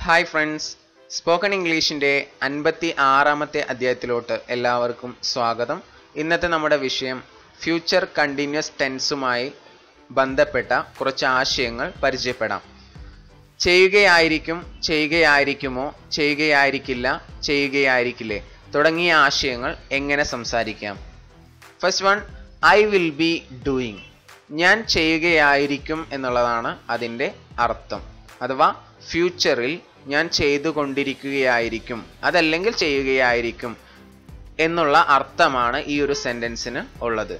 hi friends spoken ഇംഗ്ലീഷിൻ്റെ അൻപത്തി ആറാമത്തെ അധ്യായത്തിലോട്ട് എല്ലാവർക്കും സ്വാഗതം ഇന്നത്തെ നമ്മുടെ വിഷയം ഫ്യൂച്ചർ കണ്ടിന്യൂസ് ടെൻസുമായി ബന്ധപ്പെട്ട കുറച്ച് ആശയങ്ങൾ പരിചയപ്പെടാം ചെയ്യുകയായിരിക്കും ചെയ്യുകയായിരിക്കുമോ ചെയ്യുകയായിരിക്കില്ല ചെയ്യുകയായിരിക്കില്ലേ തുടങ്ങിയ ആശയങ്ങൾ എങ്ങനെ സംസാരിക്കാം first one I will be doing ഞാൻ ചെയ്യുകയായിരിക്കും എന്നുള്ളതാണ് അതിൻ്റെ അർത്ഥം അഥവാ ഫ്യൂച്ചറിൽ ഞാൻ ചെയ്തുകൊണ്ടിരിക്കുകയായിരിക്കും അതല്ലെങ്കിൽ ചെയ്യുകയായിരിക്കും എന്നുള്ള അർത്ഥമാണ് ഈ ഒരു സെൻറ്റൻസിന് ഉള്ളത്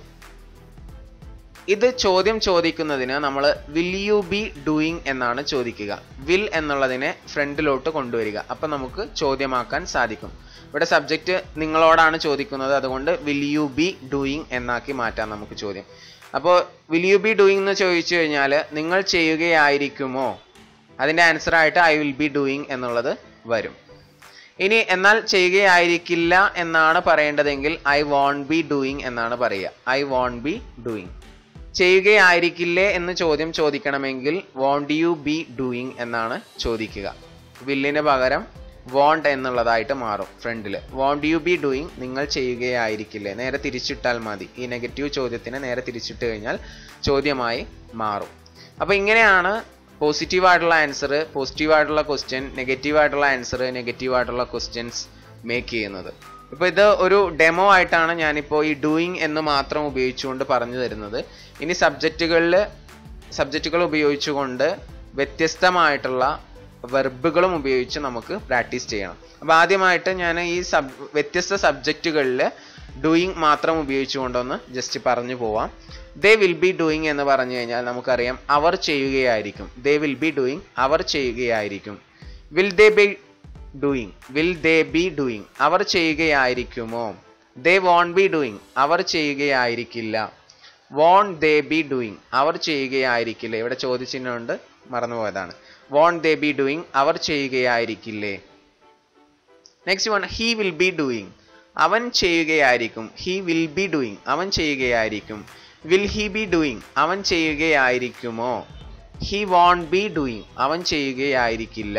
ഇത് ചോദ്യം ചോദിക്കുന്നതിന് നമ്മൾ വിൽ യു ബി ഡൂയിങ് എന്നാണ് ചോദിക്കുക വിൽ എന്നുള്ളതിനെ ഫ്രണ്ടിലോട്ട് കൊണ്ടുവരിക അപ്പം നമുക്ക് ചോദ്യമാക്കാൻ സാധിക്കും ഇവിടെ സബ്ജക്റ്റ് നിങ്ങളോടാണ് ചോദിക്കുന്നത് അതുകൊണ്ട് വിൽ യു ബി ഡൂയിങ് എന്നാക്കി മാറ്റാം നമുക്ക് ചോദ്യം അപ്പോൾ വിൽ യു ബി ഡൂയിങ് എന്ന് ചോദിച്ചു കഴിഞ്ഞാൽ നിങ്ങൾ ചെയ്യുകയായിരിക്കുമോ അതിൻ്റെ ആൻസർ ആയിട്ട് ഐ വിൽ ബി ഡൂയിങ് എന്നുള്ളത് വരും ഇനി എന്നാൽ ചെയ്യുകയായിരിക്കില്ല എന്നാണ് പറയേണ്ടതെങ്കിൽ ഐ വോണ്ട് ബി ഡൂയിങ് എന്നാണ് പറയുക ഐ വോണ്ട് ബി ഡൂയിങ് ചെയ്യുകയായിരിക്കില്ലേ എന്ന് ചോദ്യം ചോദിക്കണമെങ്കിൽ വോണ്ട് യു ബി ഡൂയിങ് എന്നാണ് ചോദിക്കുക വില്ലിന് പകരം വോണ്ട് എന്നുള്ളതായിട്ട് മാറും ഫ്രണ്ടിൽ വോണ്ട് യു ബി ഡൂയിങ് നിങ്ങൾ ചെയ്യുകയായിരിക്കില്ലേ നേരെ തിരിച്ചിട്ടാൽ മതി ഈ നെഗറ്റീവ് ചോദ്യത്തിന് നേരെ തിരിച്ചിട്ട് കഴിഞ്ഞാൽ ചോദ്യമായി മാറും അപ്പോൾ ഇങ്ങനെയാണ് പോസിറ്റീവ് ആയിട്ടുള്ള ആൻസർ പോസിറ്റീവ് ആയിട്ടുള്ള ക്വസ്റ്റ്യൻ നെഗറ്റീവ് ആയിട്ടുള്ള ആൻസർ നെഗറ്റീവ് ആയിട്ടുള്ള ക്വസ്റ്റ്യൻസ് മേക്ക് ചെയ്യുന്നത് ഇപ്പോൾ ഇത് ഒരു ഡെമോ ആയിട്ടാണ് ഞാനിപ്പോൾ ഈ ഡൂയിങ് എന്ന് മാത്രം ഉപയോഗിച്ചുകൊണ്ട് പറഞ്ഞു തരുന്നത് ഇനി സബ്ജക്റ്റുകളിൽ സബ്ജക്റ്റുകൾ ഉപയോഗിച്ചുകൊണ്ട് വ്യത്യസ്തമായിട്ടുള്ള വെർബുകളും ഉപയോഗിച്ച് നമുക്ക് പ്രാക്ടീസ് ചെയ്യണം അപ്പോൾ ആദ്യമായിട്ട് ഞാൻ ഈ സബ് വ്യത്യസ്ത സബ്ജക്റ്റുകളിൽ ഡൂയിങ് മാത്രം ഉപയോഗിച്ചുകൊണ്ടൊന്ന് ജസ്റ്റ് പറഞ്ഞു പോവാം ദേ വിൽ ബി ഡൂയിങ് എന്ന് പറഞ്ഞു കഴിഞ്ഞാൽ നമുക്കറിയാം അവർ ചെയ്യുകയായിരിക്കും ദേ വിൽ ബി ഡൂയിങ് അവർ ചെയ്യുകയായിരിക്കും will they be doing will they be doing അവർ ചെയ്യുകയായിരിക്കുമോ ദേ വോൺ ബി ഡൂയിങ് അവർ ചെയ്യുകയായിരിക്കില്ല വോൺ ദേ ബി ഡൂയിങ് അവർ ചെയ്യുകയായിരിക്കില്ലേ ഇവിടെ ചോദിച്ചിട്ടുണ്ട് മറന്നുപോയതാണ് വോൺ ദേ ബി ഡൂയിങ് അവർ ചെയ്യുകയായിരിക്കില്ലേ next one he will be doing അവൻ ചെയ്യുകയായിരിക്കും ഹീ വിൽ ബി ഡൂയിങ് അവൻ ചെയ്യുകയായിരിക്കും വിൽ ഹി ബി ഡൂയിങ് അവൻ ചെയ്യുകയായിരിക്കുമോ ഹി വോൺ ബി ഡൂയിങ് അവൻ ചെയ്യുകയായിരിക്കില്ല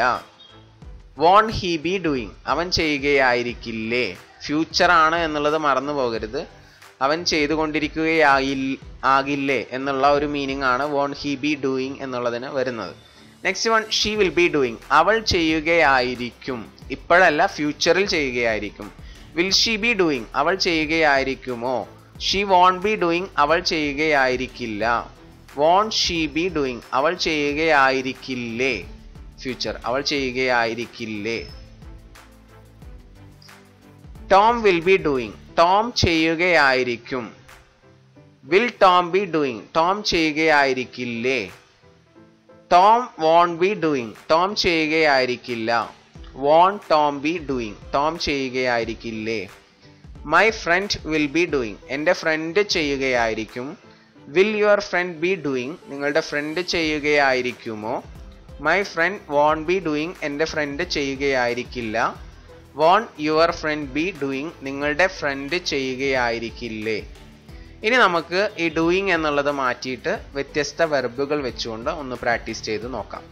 വോൺ ഹി ബി ഡൂയിങ് അവൻ ചെയ്യുകയായിരിക്കില്ലേ ഫ്യൂച്ചർ ആണ് എന്നുള്ളത് മറന്നു പോകരുത് അവൻ ചെയ്തുകൊണ്ടിരിക്കുകയായി ആകില്ലേ എന്നുള്ള ഒരു മീനിങ് ആണ് വോൺ ഹി ബി ഡൂയിങ് എന്നുള്ളതിന് വരുന്നത് next one she will be doing അവൾ ചെയ്യുകയായിരിക്കും ഇപ്പോഴല്ല ഫ്യൂച്ചറിൽ ചെയ്യുകയായിരിക്കും വിൽ ഷീ ബി ഡൂയിങ് അവൾ ചെയ്യുകയായിരിക്കുമോ ഷീ വോൺ ബി ഡൂയിങ് അവൾ ചെയ്യുകയായിരിക്കില്ല വോൺ ഷീ ബി ഡൂയിങ് അവൾ ചെയ്യുകയായിരിക്കില്ലേ ഫ്യൂച്ചർ അവൾ ചെയ്യുകയായിരിക്കില്ലേ Tom will be doing Tom ചെയ്യുകയായിരിക്കും will Tom be doing Tom ചെയ്യുകയായിരിക്കില്ലേ Tom won't be doing Tom ചെയ്യുകയായിരിക്കില്ല won't Tom be doing Tom ചെയ്യുകയായിരിക്കില്ലേ my friend will be doing എൻ്റെ ഫ്രണ്ട് ചെയ്യുകയായിരിക്കും will your friend be doing നിങ്ങളുടെ friend ചെയ്യുകയായിരിക്കുമോ my friend won't be doing എൻ്റെ friend ചെയ്യുകയായിരിക്കില്ല won't your friend be doing നിങ്ങളുടെ friend ചെയ്യുകയായിരിക്കില്ലേ ഇനി നമുക്ക് ഈ ഡൂയിങ് എന്നുള്ളത് മാറ്റിയിട്ട് വ്യത്യസ്ത വെർബുകൾ വെച്ചുകൊണ്ട് ഒന്ന് പ്രാക്ടീസ് ചെയ്ത് നോക്കാം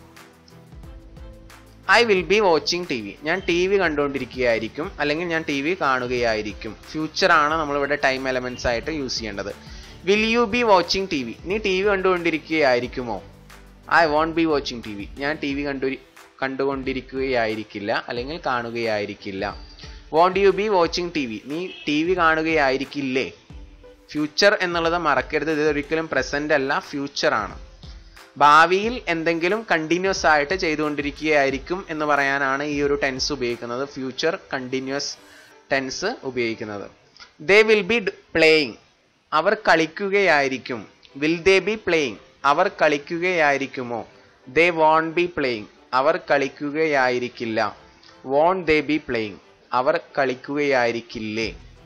I will be watching T V ഞാൻ ടി വി കണ്ടുകൊണ്ടിരിക്കുകയായിരിക്കും അല്ലെങ്കിൽ ഞാൻ ടി വി കാണുകയായിരിക്കും ഫ്യൂച്ചർ ആണ് നമ്മളിവിടെ ടൈം എലമെന്റ്സ് ആയിട്ട് യൂസ് ചെയ്യേണ്ടത് will you be watching T V നീ ടി വി കണ്ടുകൊണ്ടിരിക്കുകയായിരിക്കുമോ I won't be watching T V ഞാൻ ടി വി കണ്ടു കണ്ടുകൊണ്ടിരിക്കുകയായിരിക്കില്ല അല്ലെങ്കിൽ കാണുകയായിരിക്കില്ല won't you be watching T V നീ ടി വി കാണുകയായിരിക്കില്ലേ ഫ്യൂച്ചർ എന്നുള്ളത് മറക്കരുത് ഇത് ഒരിക്കലും പ്രസന്റ് അല്ല ഫ്യൂച്ചർ ആണ് ഭാവിയിൽ എന്തെങ്കിലും കണ്ടിന്യൂസ് ആയിട്ട് ചെയ്തുകൊണ്ടിരിക്കുകയായിരിക്കും എന്ന് പറയാനാണ് ഈ ഒരു ടെൻസ് ഉപയോഗിക്കുന്നത് ഫ്യൂച്ചർ കണ്ടിന്യൂസ് ടെൻസ് ഉപയോഗിക്കുന്നത് ദേ വിൽ ബി പ്ലേയിങ് അവർ കളിക്കുകയായിരിക്കും വിൽ ദേ ബി പ്ലേയിങ് അവർ കളിക്കുകയായിരിക്കുമോ ദേ വോൺ ബി പ്ലേയിങ് അവർ കളിക്കുകയായിരിക്കില്ല വോൺ ദേ ബി പ്ലേയിങ് അവർ കളിക്കുകയായിരിക്കില്ലേ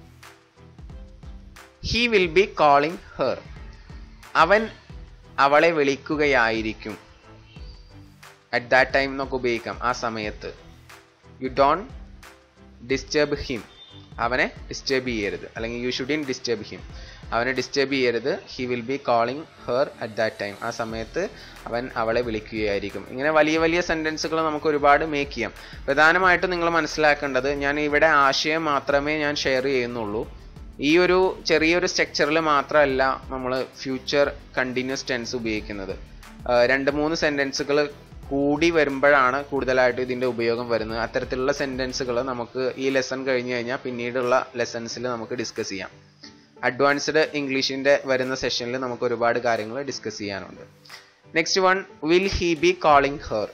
he will be calling her അവൻ അവളെ വിളിക്കുകയായിരിക്കും അറ്റ് ദാറ്റ് ടൈം എന്നൊക്കെ ഉപയോഗിക്കാം ആ സമയത്ത് യു ഡോൺ ഡിസ്റ്റർബ് ഹിം അവനെ ഡിസ്റ്റർബ് ചെയ്യരുത് അല്ലെങ്കിൽ യു ഷുഡിൻ ഡിസ്റ്റർബ് ഹിം അവനെ ഡിസ്റ്റർബ് ചെയ്യരുത് he will be calling her at that time ആ സമയത്ത് അവൻ അവളെ വിളിക്കുകയായിരിക്കും ഇങ്ങനെ വലിയ വലിയ സെൻറ്റൻസുകൾ നമുക്ക് ഒരുപാട് മേക്ക് ചെയ്യാം പ്രധാനമായിട്ടും നിങ്ങൾ മനസ്സിലാക്കേണ്ടത് ഞാൻ ഇവിടെ ആശയം മാത്രമേ ഞാൻ ഷെയർ ചെയ്യുന്നുള്ളൂ ഈ ഒരു ചെറിയൊരു സ്ട്രക്ചറിൽ മാത്രമല്ല നമ്മൾ ഫ്യൂച്ചർ കണ്ടിന്യൂസ് ടെൻസ് ഉപയോഗിക്കുന്നത് രണ്ട് മൂന്ന് സെൻറ്റൻസുകൾ കൂടി വരുമ്പോഴാണ് കൂടുതലായിട്ട് ഇതിൻ്റെ ഉപയോഗം വരുന്നത് അത്തരത്തിലുള്ള സെൻറ്റൻസുകൾ നമുക്ക് ഈ ലെസൺ കഴിഞ്ഞ് കഴിഞ്ഞാൽ പിന്നീടുള്ള ലെസൺസിൽ നമുക്ക് ഡിസ്കസ് ചെയ്യാം അഡ്വാൻസ്ഡ് ഇംഗ്ലീഷിൻ്റെ വരുന്ന സെഷനിൽ നമുക്ക് ഒരുപാട് കാര്യങ്ങൾ ഡിസ്കസ് ചെയ്യാനുണ്ട് next one will he be calling her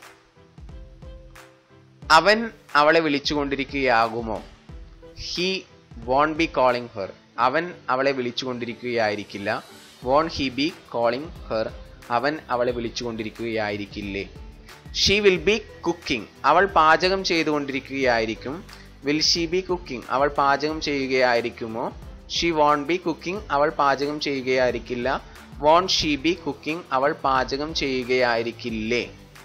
അവൻ അവളെ വിളിച്ചുകൊണ്ടിരിക്കുകയാകുമോ he won't be calling her അവൻ അവളെ വിളിച്ചുകൊണ്ടിരിക്കുകയായിരിക്കില്ല won't he be calling her അവൻ അവളെ വിളിച്ചുകൊണ്ടിരിക്കുകയായിരിക്കില്ലേ ഷീ വിൽ ബി കുക്കിംഗ് അവൾ പാചകം ചെയ്തുകൊണ്ടിരിക്കുകയായിരിക്കും വിൽ ഷീ ബി കുക്കിംഗ് അവൾ പാചകം ചെയ്യുകയായിരിക്കുമോ ഷീ വോൺ ബി കുക്കിംഗ് അവൾ പാചകം ചെയ്യുകയായിരിക്കില്ല വോൺ ഷീ ബി കുക്കിംഗ് അവൾ പാചകം ചെയ്യുകയായിരിക്കില്ലേ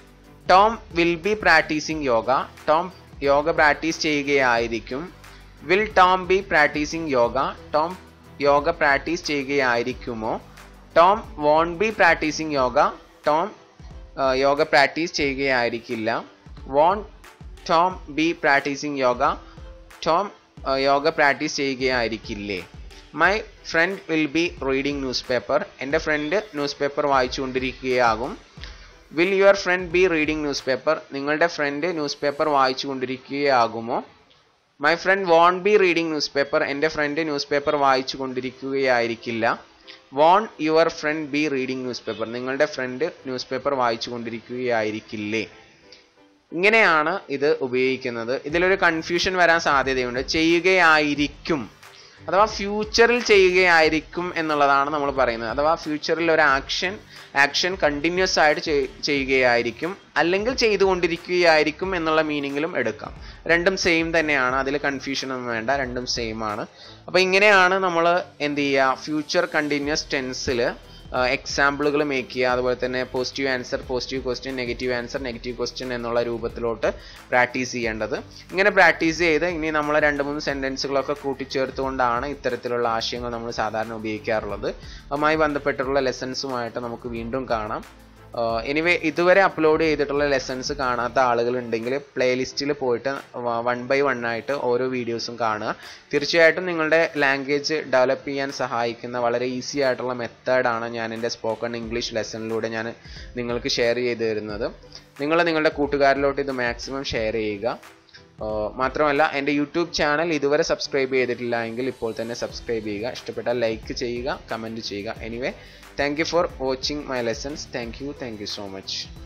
Tom will be practising yoga Tom yoga practice ചെയ്യുകയായിരിക്കും will Tom be practising yoga Tom yoga practice ചെയ്യുകയായിരിക്കുമോ Tom won't be practising yoga Tom yoga practice ചെയ്യുകയായിരിക്കില്ല won't Tom be practising yoga Tom yoga practice ചെയ്യുകയായിരിക്കില്ലേ my friend will be reading newspaper എൻ്റെ friend newspaper വായിച്ചുകൊണ്ടിരിക്കുകയാകും will your friend be reading newspaper നിങ്ങളുടെ friend newspaper വായിച്ചുകൊണ്ടിരിക്കുകയാകുമോ my friend won't be reading newspaper എൻ്റെ friend newspaper വായിച്ചു കൊണ്ടിരിക്കുകയായിരിക്കില്ല won't your friend be reading newspaper നിങ്ങളുടെ friend newspaper വായിച്ചു കൊണ്ടിരിക്കുകയായിരിക്കില്ലേ ഇങ്ങനെയാണ് ഇത് ഉപയോഗിക്കുന്നത് ഇതിലൊരു കൺഫ്യൂഷൻ വരാൻ സാധ്യതയുണ്ട് ചെയ്യുകയായിരിക്കും അഥവാ ഫ്യൂച്ചറിൽ ചെയ്യുകയായിരിക്കും എന്നുള്ളതാണ് നമ്മൾ പറയുന്നത് അഥവാ ഫ്യൂച്ചറിൽ ഒരു ആക്ഷൻ ആക്ഷൻ കണ്ടിന്യൂസ് ആയിട്ട് ചെയ്യുകയായിരിക്കും അല്ലെങ്കിൽ ചെയ്തുകൊണ്ടിരിക്കുകയായിരിക്കും എന്നുള്ള മീനിങ്ങിലും എടുക്കാം രണ്ടും സെയിം തന്നെയാണ് അതിൽ കൺഫ്യൂഷൻ ഒന്നും വേണ്ട രണ്ടും സെയിം ആണ് അപ്പോൾ ഇങ്ങനെയാണ് നമ്മൾ എന്ത് ചെയ്യുക ഫ്യൂച്ചർ കണ്ടിന്യൂസ് ടെൻസിൽ എക്സാമ്പിളുകൾ മേക്ക് ചെയ്യുക അതുപോലെ തന്നെ positive answer positive question negative answer negative question എന്നുള്ള രൂപത്തിലോട്ട് പ്രാക്ടീസ് ചെയ്യേണ്ടത് ഇങ്ങനെ പ്രാക്ടീസ് ചെയ്ത് ഇനി നമ്മൾ രണ്ട് മൂന്ന് സെൻറ്റൻസുകളൊക്കെ കൂട്ടിച്ചേർത്തുകൊണ്ടാണ് ഇത്തരത്തിലുള്ള ആശയങ്ങൾ നമ്മൾ സാധാരണ ഉപയോഗിക്കാറുള്ളത് അതുമായി ബന്ധപ്പെട്ടുള്ള ലെസൺസുമായിട്ട് നമുക്ക് വീണ്ടും കാണാം എനിവേ ഇതുവരെ അപ്ലോഡ് ചെയ്തിട്ടുള്ള ലെസൺസ് കാണാത്ത ആളുകൾ ഉണ്ടെങ്കിൽ പ്ലേലിസ്റ്റിൽ പോയിട്ട് വൺ ബൈ വൺ ആയിട്ട് ഓരോ വീഡിയോസും കാണുക തീർച്ചയായിട്ടും നിങ്ങളുടെ ലാംഗ്വേജ് ഡെവലപ്പ് ചെയ്യാൻ സഹായിക്കുന്ന വളരെ ഈസി ആയിട്ടുള്ള മെത്തേഡാണ് ഞാൻ എൻ്റെ സ്പോക്കൺ ഇംഗ്ലീഷ് ലെസണിലൂടെ ഞാൻ നിങ്ങൾക്ക് ഷെയർ ചെയ്തു തരുന്നത് നിങ്ങൾ നിങ്ങളുടെ കൂട്ടുകാരിലോട്ട് ഇത് മാക്സിമം ഷെയർ ചെയ്യുക മാത്രമല്ല എൻ്റെ യൂട്യൂബ് ചാനൽ ഇതുവരെ സബ്സ്ക്രൈബ് ചെയ്തിട്ടില്ല എങ്കിൽ ഇപ്പോൾ തന്നെ സബ്സ്ക്രൈബ് ചെയ്യുക ഇഷ്ടപ്പെട്ടാൽ ലൈക്ക് ചെയ്യുക കമൻറ്റ് ചെയ്യുക anyway thank you for watching my lessons thank you thank you so much